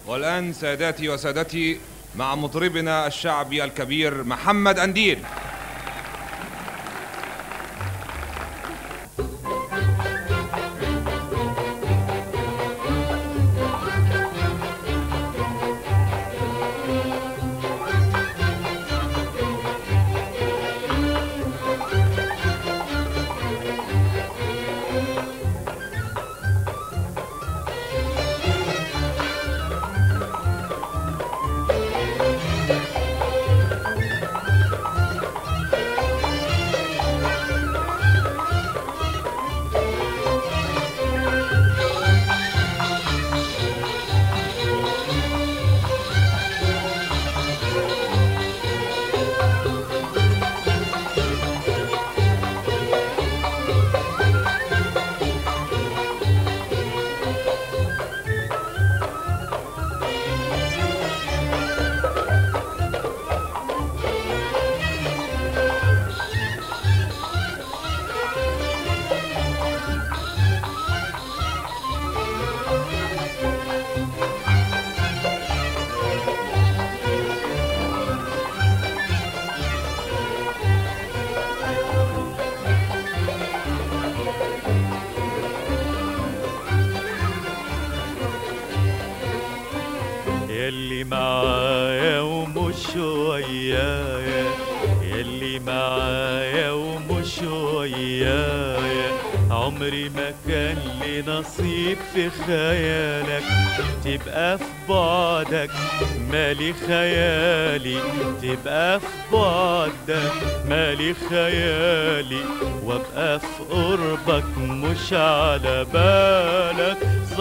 والآن ساداتي وسادتي مع مطربنا الشعبي الكبير محمد أنديل يلي معايا ومش ويايا يلي معايا ومش ويايا عمري ما كان لي نصيب في خيالك تبقى في بعدك مالي خيالي تبقى في بعدك مالي خيالي وابقى في قربك مش على بالك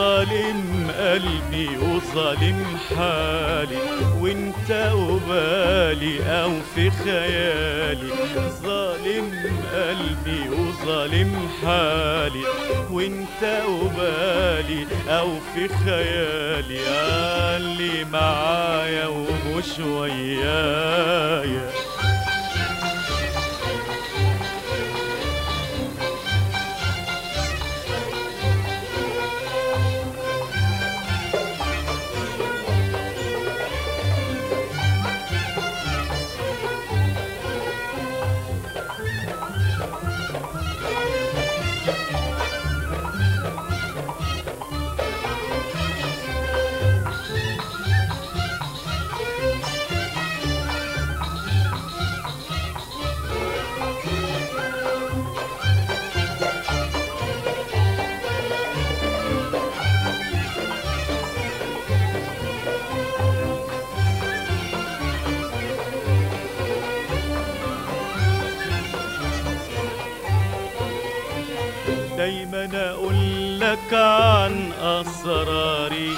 ظالم قلبي وظالم حالي وانت وبالي او في خيالي ظالم قلبي وظالم حالي وانت وبالي او في خيالي اللي معايا ومش ويايا دايما اقول لك عن اسراري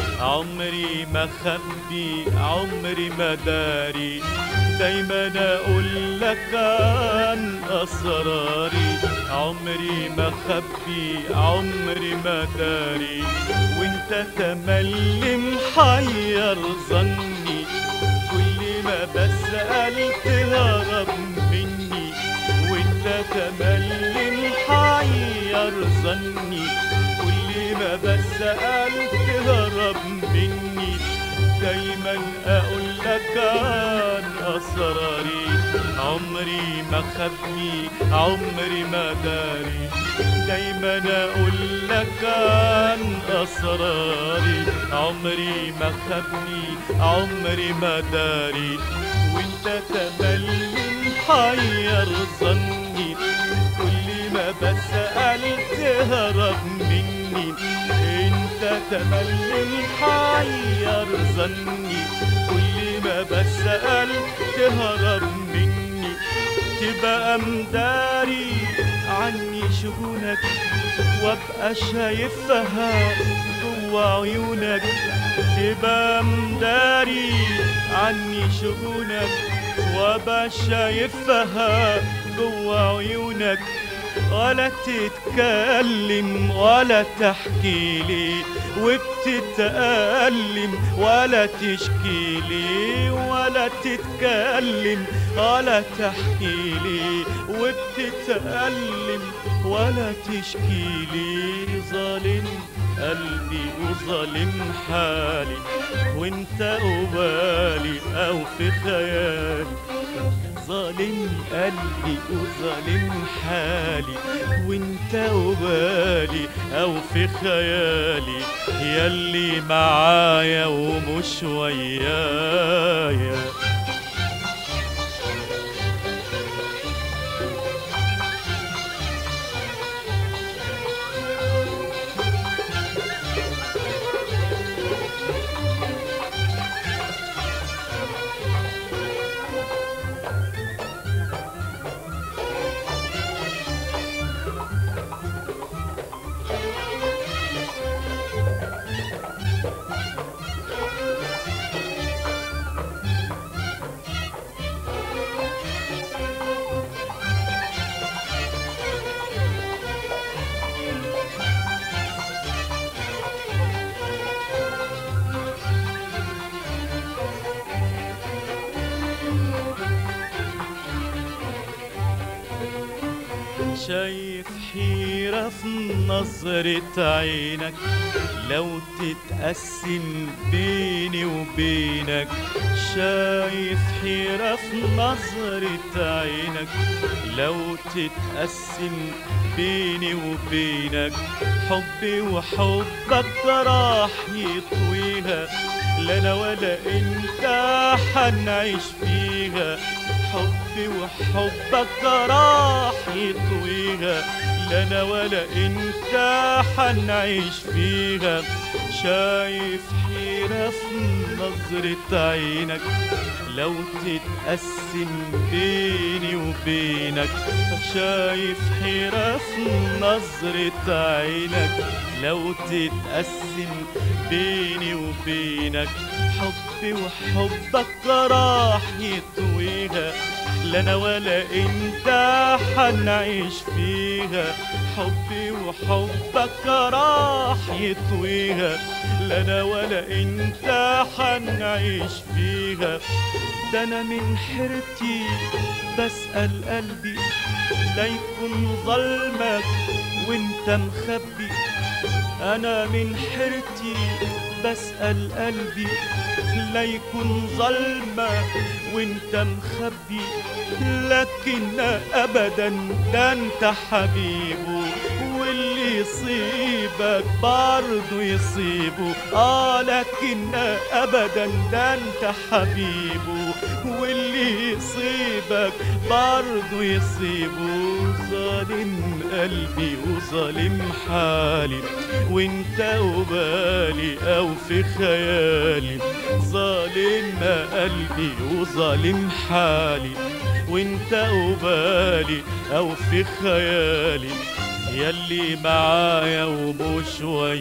عمري ما خبي عمري ما داري دايما اقول لك عن اسراري عمري ما خبي عمري ما داري وانت تملي محير ظني كل ما بسأل تهرب مني وانت تملي محير ظني كل ما بسأل تهرب مني دايما اقول لك عن اسراري عمري ما خبني عمري ما داري دايما اقول لك عن اسراري عمري ما خبني عمري ما داري وانت تملي محير ظني كل ما بسأل تهرب مني انت تملي محير ظني كل ما بسأل تهرب مني تبقى مداري عني شجونك وابقى شايفها جوا عيونك تبقى مداري عني شجونك وابقى شايفها جوا عيونك ولا تتكلم ولا تحكي لي وبتتألم ولا تشكي لي ولا تتكلم ولا تحكي لي وبتتألم ولا تشكي لي ظالم قلبي وظالم حالي وانت قبالي او في خيالي ظالم قلبي وظالم حالي وانت قبالي او في خيالي ياللي معايا ومش ويايا شايف حيرة في نظرة عينك لو تتقسم بيني وبينك شايف حيرة في نظرة عينك لو تتقسم بيني وبينك حبي وحبك راح يطويها لا انا ولا انت حنعيش فيها حبي وحبك راح يطويها لا انا ولا انت حنعيش فيها شايف حيرة في نظرة عينك لو تتقسم بيني وبينك شايف حيرة في نظرة عينك لو تتقسم بيني وبينك حبي وحبك راح يطويها لا انا ولا انت حنعيش فيها حبي وحبك راح يطويها لا انا ولا انت حنعيش فيها ده انا من حيرتي بسأل قلبي لا يكون ظلمك وانت مخبي انا من حيرتي بسأل قلبي لا يكون ظلمة وانت مخبي لكن ابدا ده انت حبيبه واللي يصيبك برضه يصيبه اه لكن ابدا ده انت حبيبه واللي يصيبك برضه يصيبه ظالم قلبي وظالم حالي وانت وبالي او في خيالي ظالم قلبي وظالم حالي وانت وبالي او في خيالي ياللي معايا ومش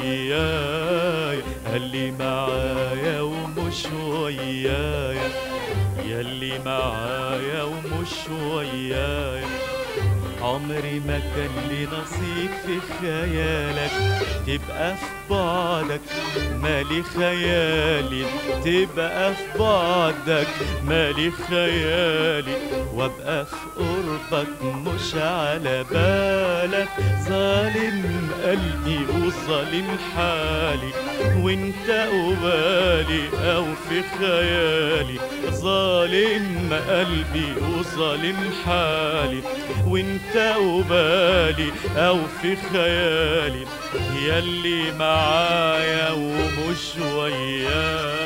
ويايا ياللي معايا ومش ويايا ياللي معايا ومش ويايا عمري ما كان لي نصيب في خيالك تبقى في بعدك مالي خيالي تبقى في بعدك مالي خيالي وابقى في قربك مش على بالك ظالم قلبي وظالم حالي وانت قبالي او في خيالي ظالم قلبي وظالم حالي وانت قبالي او في خيالي ياللي معايا ومش ويايا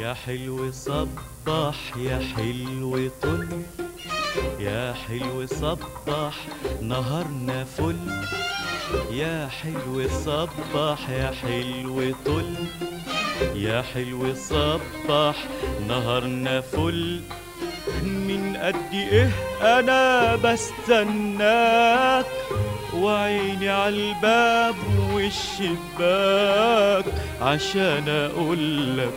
يا حلو صبح يا حلو طل يا حلو صبح نهارنا فل يا حلو صبح يا حلو طل يا حلو صبح نهارنا فل من قد ايه انا بستناك وعيني عالباب والشباك عشان اقولك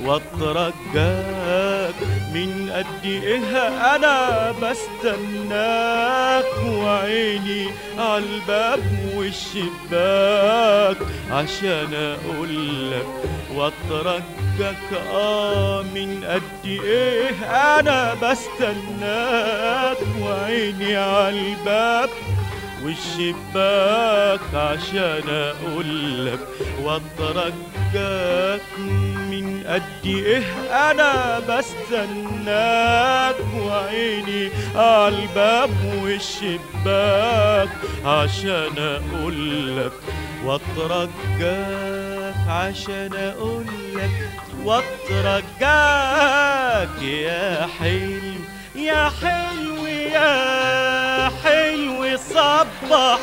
واترجاك من قد ايه انا بستناك وعيني عالباب والشباك عشان اقولك واترجاك اه من قد ايه انا بستناك وعيني عالباب والشباك عشان اقولك واترجاك من قد ايه انا بستناك وعيني عالباب والشباك عشان اقولك واترجاك عشان اقولك واترجاك يا حلو يا حلو يا حلو صبح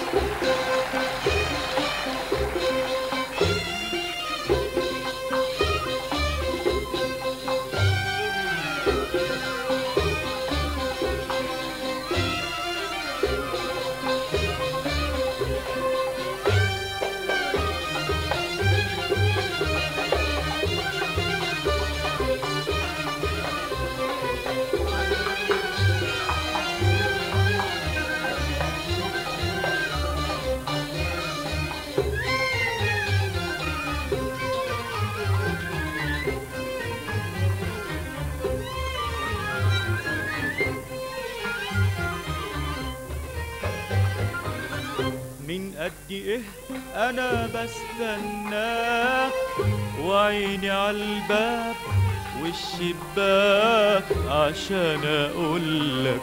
من قد ايه انا بستناك وعيني عالباب والشباك عشان اقولك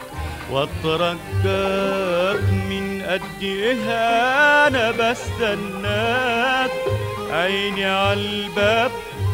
واترجاك من قد ايه انا بستناك عيني عالباب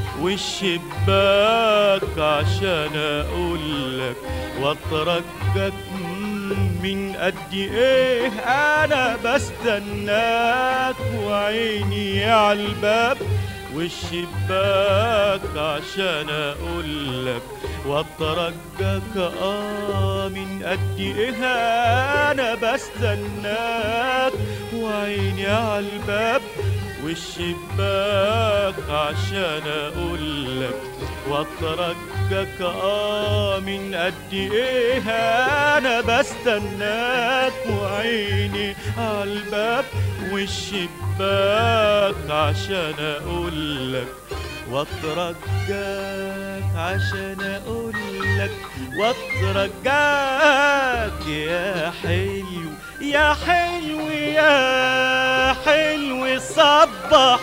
والشباك عشان اقولك واترجاك من قد ايه انا بستناك وعيني عالباب والشباك عشان اقولك واترجاك اه من قد ايه انا بستناك وعيني عالباب والشباك عشان اقولك واترجاك اه من قد ايه انا بستناك وعيني عالباب والشباك عشان اقولك واترجاك عشان اقولك واترجاك يا حلو يا حلو يا حلو صبح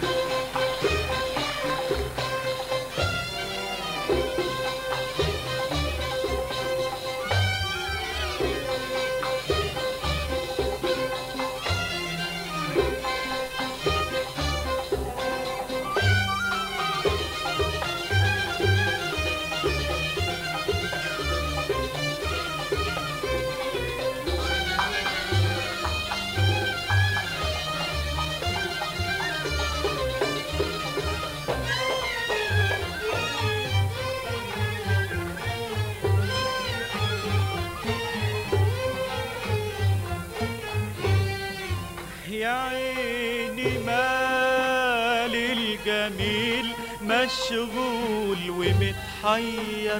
يا عيني مال الجميل مشغول ومتحير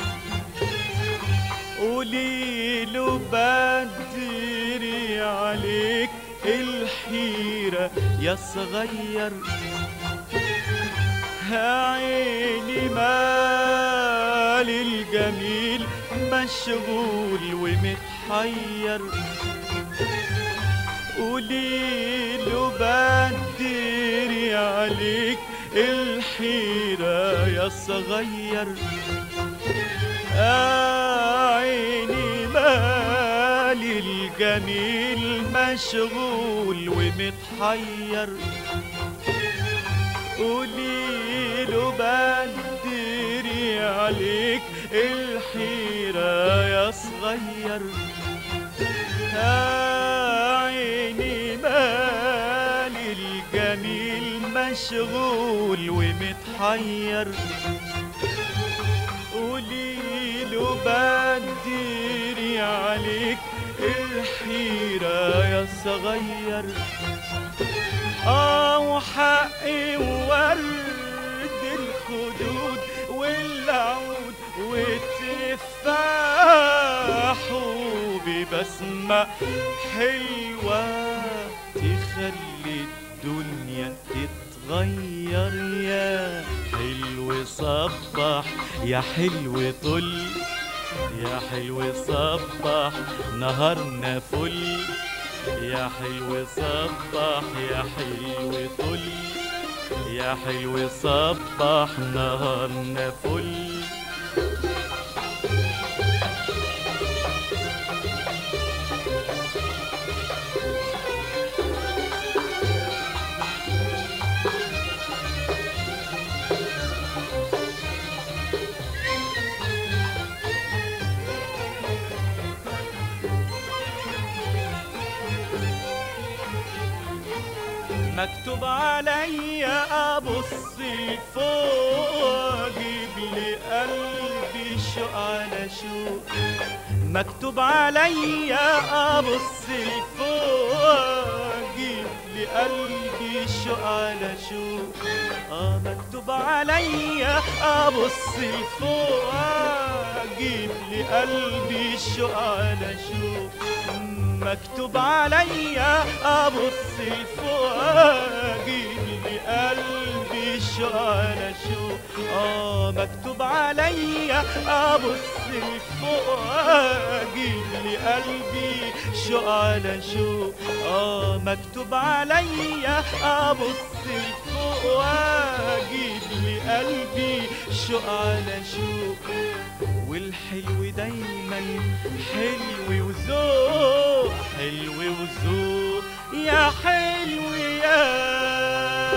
قولي له بدري عليك الحيرة يا صغير يا عيني مال الجميل مشغول ومتحير قولي له بدري عليك الحيرة يا صغير عيني مالي الجميل مشغول ومتحير قولي له بدري عليك الحيرة يا صغير يا عيني مالي الجميل مشغول ومتحير قولي له بديري عليك الحيرة يا صغير اه وحقي وورد الخدود والعود والتفاح وببسمة حلوة تخلي الدنيا تتغير يا حلو صبح يا حلو طل يا حلو صبح نهارنا فل يا حلو صبح يا حلو طل يا حلو صبح نهارنا فل مكتوب عليا ابص لفوق اجيب لي قلبي شوق على شوق مكتوب عليا ابص لفوق اجيب لي قلبي شوق على شوق اه مكتوب عليا ابص لفوق اجيب لي قلبي شوق على شوق مكتوب عليا ابص لفوق اجيب لي قلبي شوق على شوق اه مكتوب عليا ابص لفوق اجيب لي قلبي شوق على شوق اه مكتوب عليا ابص لفوق واجيب لي قلبي شوق على شوق والحلو دايما حلو وذوق حلو وذوق يا حلو يا